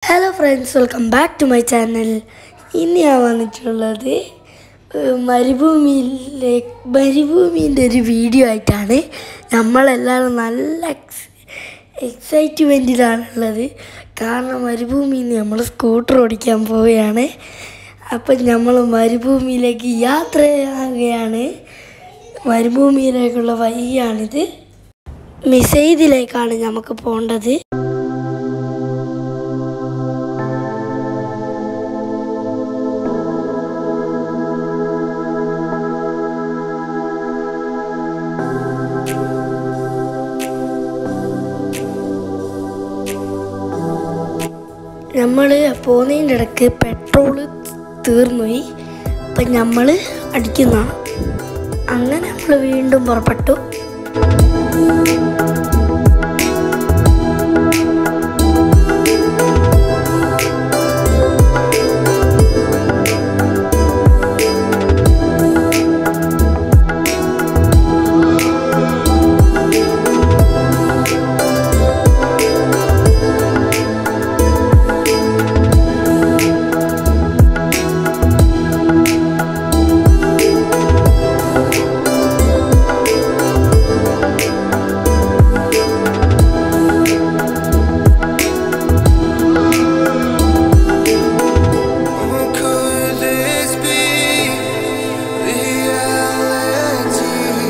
Hello friends welcome back to my channel ഇന്ന് ഞാൻ വന്നിട്ടുള്ളത് ഏഹ്, മരുഭൂമിയിലെ മരുഭൂമിൻ്റെ ഒരു വീഡിയോ ആയിട്ടാണ് നമ്മളെല്ലാവരും നല്ല എക്സ് എക്സൈറ്റ്മെൻറ്റിലാണുള്ളത് കാരണം മരുഭൂമിയിൽ നിന്ന് നമ്മൾ സ്കൂട്ടർ ഓടിക്കാൻ പോവുകയാണ് അപ്പം നമ്മൾ മരുഭൂമിയിലേക്ക് യാത്രയാകുകയാണ് മരുഭൂമിയിലേക്കുള്ള വഴിയാണിത് മിസൈദിലേക്കാണ് നമുക്ക് പോകേണ്ടത് നമ്മൾ പോകുന്നതിൻ്റെ ഇടയ്ക്ക് പെട്രോള് തീർന്നുപോയി അപ്പം നമ്മൾ അടിക്കുന്നതാണ് അങ്ങനെ നമ്മൾ വീണ്ടും പുറപ്പെട്ടു What could this be? Reality.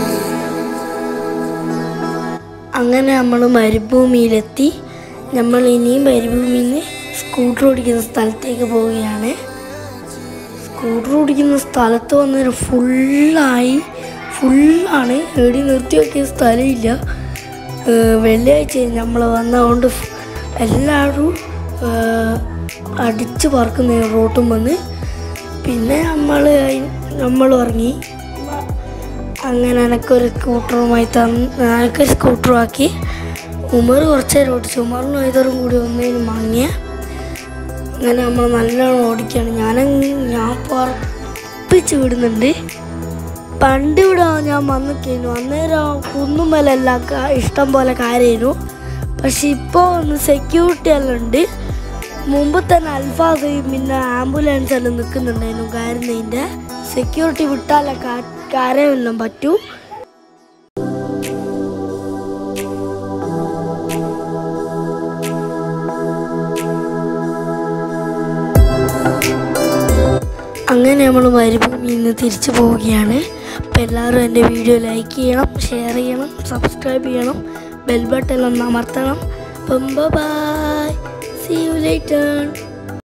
അങ്ങനെ നമ്മൾ മരുഭൂമിയിലെത്തി നമ്മൾ ഇനിയും മരുഭൂമിയിൽ നിന്ന് സ്കൂട്ടർ ഓടിക്കുന്ന സ്ഥലത്തേക്ക് പോവുകയാണ് സ്കൂട്ടർ ഓടിക്കുന്ന സ്ഥലത്ത് വന്നൊരു ഫുള്ളായി ഫുള്ളാണ് എവിടെ നിർത്തി വെക്കിയ സ്ഥലമില്ല ഏഹ് വെള്ളിയാഴ്ച നമ്മൾ വന്നതുകൊണ്ട് ഫ്- എല്ലാവരും ഏഹ് അടിച്ച് പറക്കുന്ന റോട്ടും വന്ന് പിന്നെ നമ്മൾ നമ്മൾ ഇറങ്ങി അങ്ങനെ എനക്കൊരു സ്കൂട്ടറുമായി തന്ന് എനക്കൊരു സ്കൂട്ടറും ആക്കി ഉമർ കുറച്ച് നേരം ഓടിച്ചു ഉമറിനും ഏതോറും കൂടി ഒന്നേനും വാങ്ങിയ അങ്ങനെ നമ്മൾ നല്ലോണം ഓടിക്കുകയാണ് ഞാൻ ഞാൻ പറപ്പിച്ച് വിടുന്നുണ്ട് പണ്ട് ഇവിടെ ഞാൻ വന്ന് കഴിഞ്ഞു അന്നേരം കുന്നുമലല്ല ഇഷ്ടം പോലെ കാര്യമായിരുന്നു പക്ഷെ ഇപ്പോൾ ഒന്ന് സെക്യൂരിറ്റി എല്ലാം ഉണ്ട് മുമ്പ് തന്നെ അൽഫാസ് പിന്നെ ആംബുലൻസ് എല്ലാം നിൽക്കുന്നുണ്ടായിരുന്നു കയറുന്നതിൻ്റെ സെക്യൂരിറ്റി വിട്ടാലേ കരയെല്ലാം പറ്റൂ അങ്ങനെ നമ്മൾ മരുഭൂമിയിൽ നിന്ന് തിരിച്ചു പോവുകയാണ് അപ്പോൾ എല്ലാവരും എൻ്റെ വീഡിയോ ലൈക്ക് ചെയ്യണം ഷെയർ ചെയ്യണം സബ്സ്ക്രൈബ് ചെയ്യണം ബെൽ ബട്ടൺ ഒന്ന് അമർത്തണം അപ്പം ബൈ സി യു ലേറ്റർ